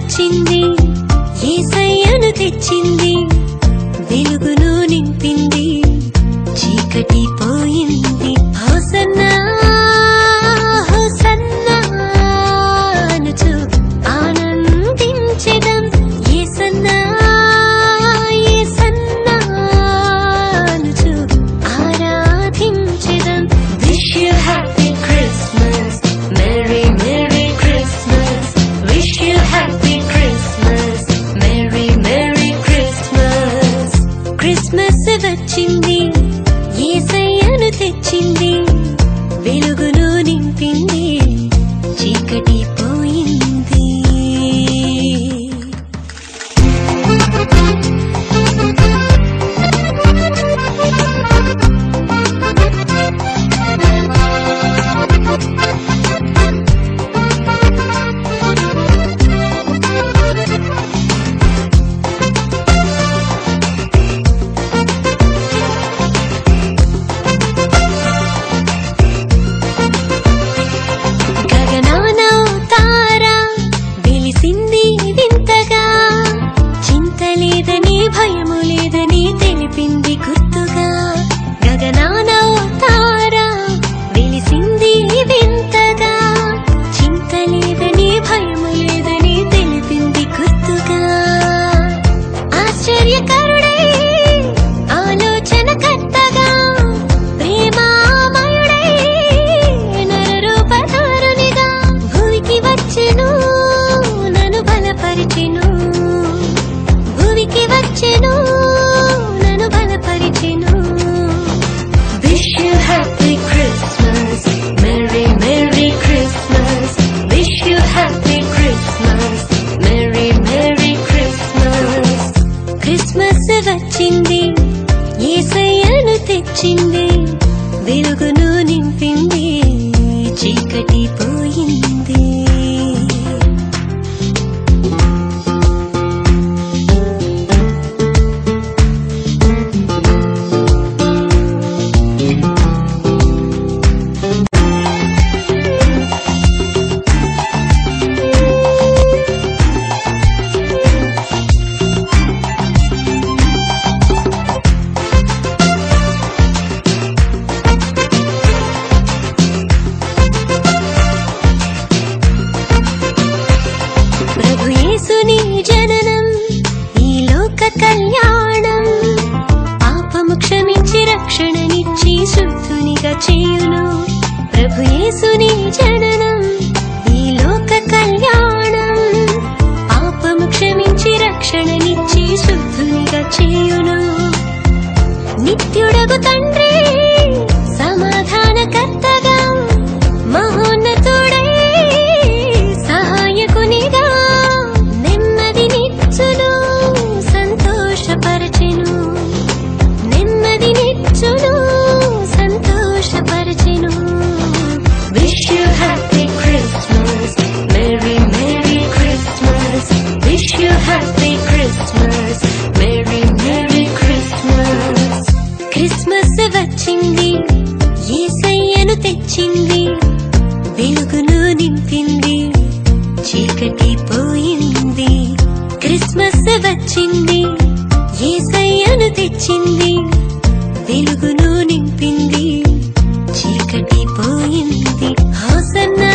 వచ్చింది ఏసయ్యను తెచ్చింది వెలుగును నింపింది చీకటి పోయింది హోసన్నా హోసన్నా అనుచు ఆనందించెదం యేసన్నా యేసన్నా అనుచు ఆరాధించెదం wish you happy Christmas merry merry Christmas wish you happy Christmas merry merry Christmas Christmas వచ్చింది యేసయ్యను తెచ్చింది వెలుగును నింపింది చీకటి పోయింది గగనాన తార వెలిసింది వింతగా చింత లేదని భయము లేదని తెలిపింది గుర్తుగా గగనాన తార వెలిసింది వింతగా చింత లేదని భయము లేదని తెలిపింది గుర్తుగా ఆశ్చర్యకరుడై ఆలోచనకర్తగా ప్రేమామయుడై నరరూపధారునిగా భూమికి వచ్చెను నన్ను బలపరిచెను భూమికి వచ్చెను నన్ను బలపరిచెను wish you happy Christmas merry merry Christmas wish you happy Christmas merry merry Christmas Christmas వచ్చింది ఏసయ్యను తెచ్చింది వెలుగును నింపింది చీకటి పోయింది ప్రభు యేసుని జననం ఈ లోక కళ్యాణం పాపము క్షమించి రక్షణనిచ్చి శుద్ధునిగా చేయును ప్రభు యేసుని జననం ఈ లోక కళ్యాణం పాపము క్షమించి రక్షణనిచ్చి శుద్ధునిగా చేయును నిత్యుడగు తండ్రి సమాధానకర్తగా మహోన్నతుడై సహాయకునిగా నెమ్మదినిచ్చును సంతోషపరచెను నెమ్మదినిచ్చును సంతోషపరచెను wish you happy Christmas merry merry Christmas wish you happy Christmas merry merry Christmas Christmas వచ్చింది ఏసయ్యను తెచ్చింది వెలుగును నింపింది చీకటి పోయింది క్రిస్మస్ వచ్చింది ఏసయ్యను తెచ్చింది వెలుగును నింపింది చీకటి పోయింది హోసన్నా